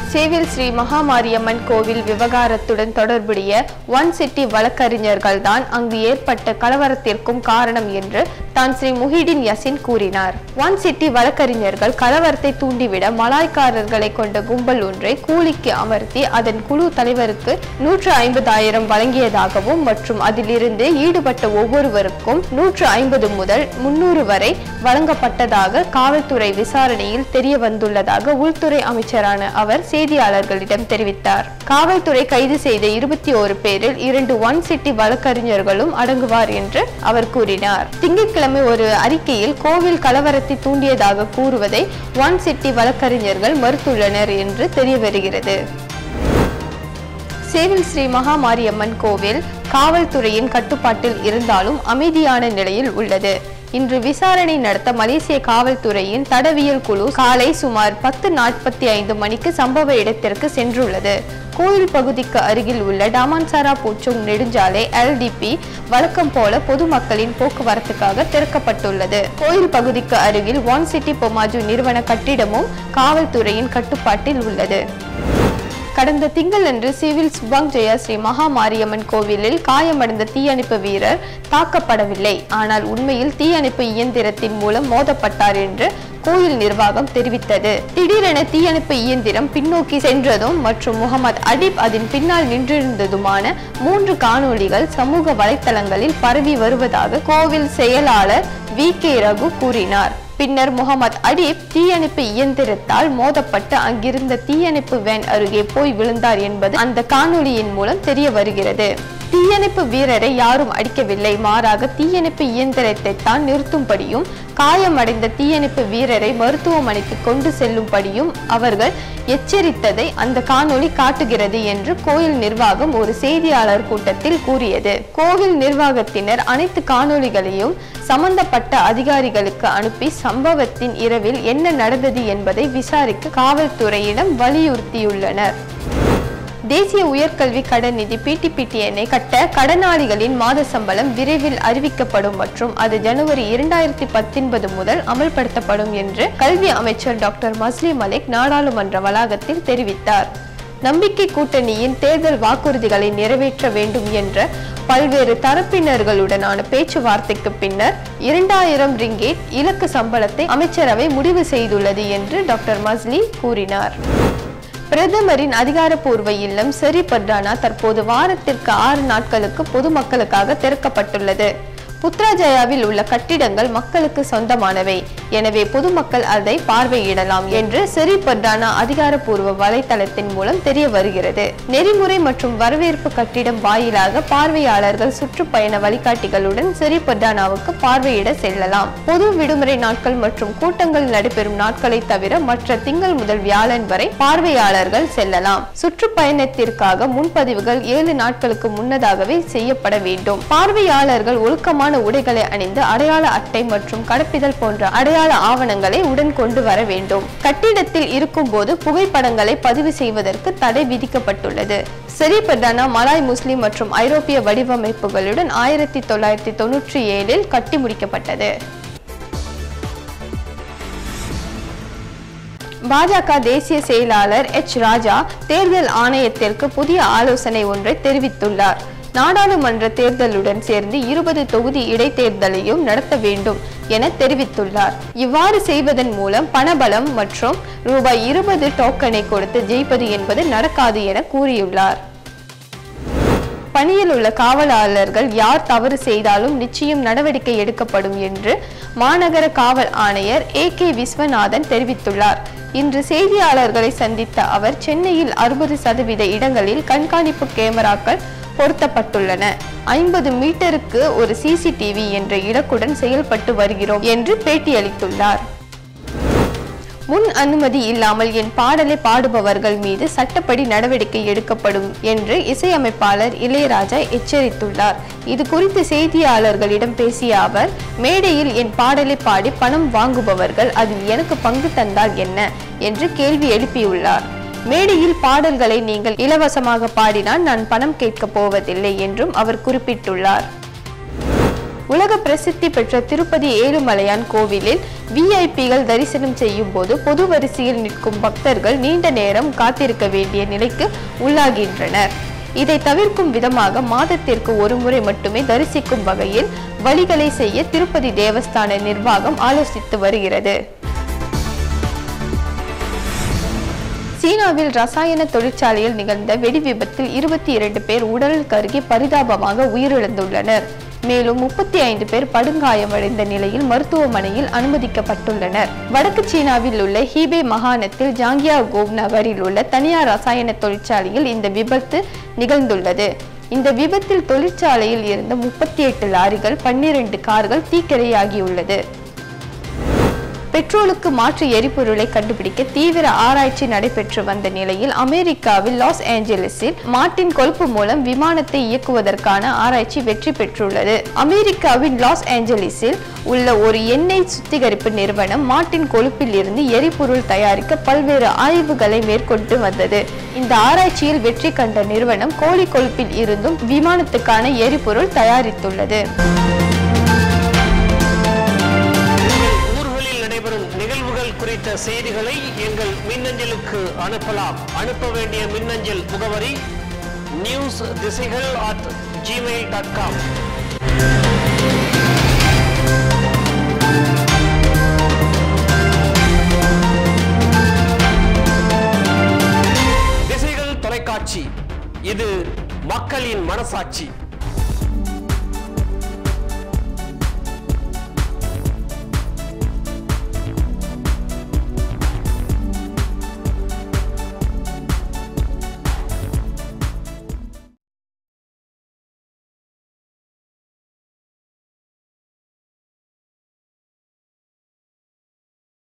சேவில் ஸ்ரீ மகாமாரியம்மன் கோவில் விவகாரத்துடன் தொடர்புடைய one city வழக்கறிஞர்கள் தான் அங்கு ஏற்பட்ட கலவரத்திற்கும் காரணம் என்று தான் ஸ்ரீ முஹிடின் யசின் கூறினார் ஒன் சிட்டி வழக்கறிஞர்கள் கலவரத்தை தூண்டிவிட மலாய்க்காரர்களை கொண்ட கும்பல் ஒன்றை கூலிக்கு அமர்த்தி அதன் குழு தலைவருக்கு நூற்று ஐம்பதாயிரம் வழங்கியதாகவும் மற்றும் அதிலிருந்து ஈடுபட்ட ஒவ்வொருவருக்கும் நூற்று ஐம்பது முதல் முன்னூறு வரை வழங்கப்பட்டதாக காவல்துறை விசாரணையில் தெரிய வந்துள்ளதாக உள்துறை அமைச்சரான அவர் செய்தியாளர்களிடம் தெரிவித்தார் காவல்துறை கைது செய்த இருபத்தி ஓரு பேரில் இரண்டு ஒன் சிட்டி வழக்கறிஞர்களும் அடங்குவார் என்று அவர் கூறினார் திங்கட்கிழமை ஒரு அறிக்கையில் கோவில் கலவரத்தை தூண்டியதாக கூறுவதை ஒன் சிட்டி வழக்கறிஞர்கள் மறுத்துள்ளனர் என்று தெரிய வருகிறது சேவில் ஸ்ரீ மகாமாரியம்மன் கோவில் காவல்துறையின் கட்டுப்பாட்டில் இருந்தாலும் அமைதியான நிலையில் உள்ளது இன்று விசாரணை நடத்த மலேசிய காவல்துறையின் தடவியல் குழு காலை சுமார் பத்து நாற்பத்தி ஐந்து மணிக்கு சம்பவ இடத்திற்கு சென்றுள்ளது கோயில் பகுதிக்கு அருகில் உள்ள டாமான்சாரா பூச்சுங் நெடுஞ்சாலை எல்டிபி வழக்கம் போல பொதுமக்களின் போக்குவரத்துக்காக திறக்கப்பட்டுள்ளது கோயில் பகுதிக்கு அருகில் ஒன் சிட்டி பொமாஜு நிறுவன கட்டிடமும் காவல்துறையின் கட்டுப்பாட்டில் உள்ளது கடந்த திங்களன்று சிவில் சுபாங் ஜெயா ஸ்ரீ மகா மாரியம்மன் கோவிலில் காயமடைந்த தீயணைப்பு வீரர் தாக்கப்படவில்லை ஆனால் உண்மையில் தீயணைப்பு இயந்திரத்தின் மூலம் மோதப்பட்டார் என்று கோயில் நிர்வாகம் தெரிவித்தது திடீரென தீயணைப்பு இயந்திரம் பின்னோக்கி சென்றதும் மற்றும் முகமது அடிப் அதன் பின்னால் நின்றிருந்ததுமான மூன்று காணொளிகள் சமூக வலைத்தளங்களில் பரவி வருவதாக கோவில் செயலாளர் வி கே ரகு கூறினார் பின்னர் முகமது அடீப் தீயணைப்பு இயந்திரத்தால் மோதப்பட்டு அங்கிருந்த தீயணைப்பு வேன் அருகே போய் விழுந்தார் என்பது அந்த காணொளியின் மூலம் தெரிய வருகிறது தீயணைப்பு வீரரை யாரும் அடிக்கவில்லை மாறாக தீயணைப்பு இயந்திரத்தை தான் நிறுத்தும்படியும் காயமடைந்த தீயணைப்பு வீரரை மருத்துவமனைக்கு கொண்டு செல்லும்படியும் அவர்கள் எச்சரித்ததை அந்த காணொளி காட்டுகிறது என்று கோயில் நிர்வாகம் ஒரு செய்தியாளர் கூட்டத்தில் கூறியது கோவில் நிர்வாகத்தினர் அனைத்து காணொளிகளையும் சம்பந்தப்பட்ட அதிகாரிகளுக்கு அனுப்பி சம்பவத்தின் இரவில் என்ன நடந்தது என்பதை விசாரிக்க காவல்துறையிடம் வலியுறுத்தியுள்ளனர் தேசிய உயர்கல்வி கடன் நிதி பிடிபிடிஎனை கட்ட கடனாளிகளின் மாத சம்பளம் விரைவில் அறிவிக்கப்படும் மற்றும் அது ஜனவரி இரண்டாயிரத்தி பத்தொன்பது முதல் அமல்படுத்தப்படும் என்று கல்வி அமைச்சர் டாக்டர் மஸ்லி மலிக் நாடாளுமன்ற வளாகத்தில் தெரிவித்தார் நம்பிக்கை கூட்டணியின் தேர்தல் வாக்குறுதிகளை நிறைவேற்ற வேண்டும் என்ற பல்வேறு தரப்பினர்களுடனான பேச்சுவார்த்தைக்கு பின்னர் இரண்டாயிரம் ரிங்கேட் இலக்கு சம்பளத்தை அமைச்சரவை முடிவு செய்துள்ளது என்று டாக்டர் மஸ்லி கூறினார் பிரதமரின் அதிகாரப்பூர்வ இல்லம் செரி பர்டானா தற்போது வாரத்திற்கு ஆறு நாட்களுக்கு பொதுமக்களுக்காக திறக்கப்பட்டுள்ளது புத்ராஜயாவில் உள்ள கட்டிடங்கள் மக்களுக்கு சொந்தமானவை எனவே பொதுமக்கள் அதை பார்வையிடலாம் என்று செரி பர்டானா அதிகாரப்பூர்வ வலைத்தளத்தின் மூலம் தெரிய வருகிறது நெறிமுறை மற்றும் வரவேற்பு கட்டிடம் வாயிலாக பார்வையாளர்கள் சுற்றுப்பயண வழிகாட்டிகளுடன் செரி பர்டானாவுக்கு பார்வையிட செல்லலாம் பொது விடுமுறை நாட்கள் மற்றும் கூட்டங்கள் நடைபெறும் நாட்களை தவிர மற்ற திங்கள் முதல் வியாழன் வரை பார்வையாளர்கள் செல்லலாம் சுற்றுப்பயணத்திற்காக முன்பதிவுகள் ஏழு நாட்களுக்கு முன்னதாகவே செய்யப்பட வேண்டும் பார்வையாளர்கள் ஒழுக்கமான உடைகளை அணிந்து அடையாள அட்டை மற்றும் கடப்பிதழ் போன்ற அடையாள ஆவணங்களை உடன் கொண்டு வர வேண்டும் கட்டிடத்தில் இருக்கும்போது புகைப்படங்களை பதிவு செய்வதற்கு தடை விதிக்கப்பட்டுள்ளது செரிபர்டானா மலாய் முஸ்லிம் மற்றும் ஐரோப்பிய வடிவமைப்புகளுடன் ஆயிரத்தி தொள்ளாயிரத்தி தொன்னூற்றி ஏழில் கட்டி முடிக்கப்பட்டது பாஜக தேசிய செயலாளர் எச் ராஜா தேர்தல் ஆணையத்திற்கு புதிய ஆலோசனை ஒன்றை தெரிவித்துள்ளார் நாடாளுமன்ற தேர்தலுடன் சேர்ந்து இருபது தொகுதி இடைத்தேர்தலையும் நடத்த வேண்டும் என தெரிவித்துள்ளார் இவ்வாறு செய்வதன் மூலம் பணபலம் மற்றும் ரூபாய் இருபது டோக்கனை கொடுத்து ஜெயிப்பது என்பது நடக்காது என கூறியுள்ளார் பணியில் உள்ள காவலாளர்கள் யார் தவறு செய்தாலும் நிச்சயம் நடவடிக்கை எடுக்கப்படும் என்று மாநகர காவல் ஆணையர் ஏ கே விஸ்வநாதன் தெரிவித்துள்ளார் இன்று செய்தியாளர்களை சந்தித்த அவர் சென்னையில் அறுபது சதவீத இடங்களில் கண்காணிப்பு கேமராக்கள் பொருத்தப்பட்டுள்ளன ஐம்பது மீட்டருக்கு ஒரு சிசிடிவி என்ற இலக்குடன் செயல்பட்டு வருகிறோம் என்று பேட்டியளித்துள்ளார் முன் அனுமதி இல்லாமல் என் பாடலை பாடுபவர்கள் மீது சட்டப்படி நடவடிக்கை எடுக்கப்படும் என்று இசையமைப்பாளர் இளையராஜா எச்சரித்துள்ளார் இது குறித்து செய்தியாளர்களிடம் பேசிய அவர் மேடையில் என் பாடலை பாடி பணம் வாங்குபவர்கள் அதில் எனக்கு பங்கு தந்தால் என்ன என்று கேள்வி எழுப்பியுள்ளார் மேடையில் பாடல்களை நீங்கள் இலவசமாக பாடினால் நான் பணம் கேட்கப் போவதில்லை என்றும் அவர் குறிப்பிட்டுள்ளார் உலக பிரசித்தி பெற்ற திருப்பதி ஏழுமலையான் கோவிலில் விஐபிகள் தரிசனம் செய்யும் போது பொது வரிசையில் நிற்கும் பக்தர்கள் நீண்ட நேரம் காத்திருக்க வேண்டிய நிலைக்கு உள்ளாகின்றனர் இதை தவிர்க்கும் விதமாக மாதத்திற்கு ஒரு முறை மட்டுமே தரிசிக்கும் வகையில் வழிகளை செய்ய திருப்பதி தேவஸ்தான நிர்வாகம் ஆலோசித்து வருகிறது சீனாவில் ரசாயன தொழிற்சாலையில் நிகழ்ந்த வெடி விபத்தில் இருபத்தி இரண்டு பேர் உடல் கருகி பரிதாபமாக உயிரிழந்துள்ளனர் மேலும் முப்பத்தி ஐந்து பேர் படுகாயமடைந்த நிலையில் மருத்துவமனையில் அனுமதிக்கப்பட்டுள்ளனர் வடக்கு சீனாவில் உள்ள ஹீபே மாகாணத்தில் ஜாங்கியாகோவ் நகரில் உள்ள தனியார் ரசாயன தொழிற்சாலையில் இந்த விபத்து நிகழ்ந்துள்ளது இந்த விபத்தில் தொழிற்சாலையில் இருந்த முப்பத்தி எட்டு லாரிகள் பன்னிரண்டு கார்கள் தீக்கிரையாகியுள்ளது பெட்ரோலுக்கு மாற்று எரிபொருளை கண்டுபிடிக்க தீவிர ஆராய்ச்சி நடைபெற்று வந்த நிலையில் அமெரிக்காவில் லாஸ் ஏஞ்சலிஸில் மாட்டின் கொழுப்பு மூலம் விமானத்தை இயக்குவதற்கான ஆராய்ச்சி வெற்றி பெற்றுள்ளது அமெரிக்காவின் லாஸ் ஏஞ்சலிஸில் உள்ள ஒரு எண்ணெய் சுத்திகரிப்பு நிறுவனம் மாட்டின் கொழுப்பில் இருந்து எரிபொருள் தயாரிக்க பல்வேறு ஆய்வுகளை மேற்கொண்டு வந்தது இந்த ஆராய்ச்சியில் வெற்றி கண்ட நிறுவனம் கோழி கொழுப்பில் இருந்தும் விமானத்துக்கான எரிபொருள் தயாரித்துள்ளது ஊர்களில் நடைபெறும் நிகழ்வுகள் குறித்த செய்திகளை எங்கள் மின்னஞ்சலுக்கு அனுப்பலாம் அனுப்ப வேண்டிய மின்னஞ்சல் முகவரி நியூஸ் திசைகள் அட் ஜிமெயில் டாட் காம் திசைகள் தொலைக்காட்சி இது மக்களின் மனசாட்சி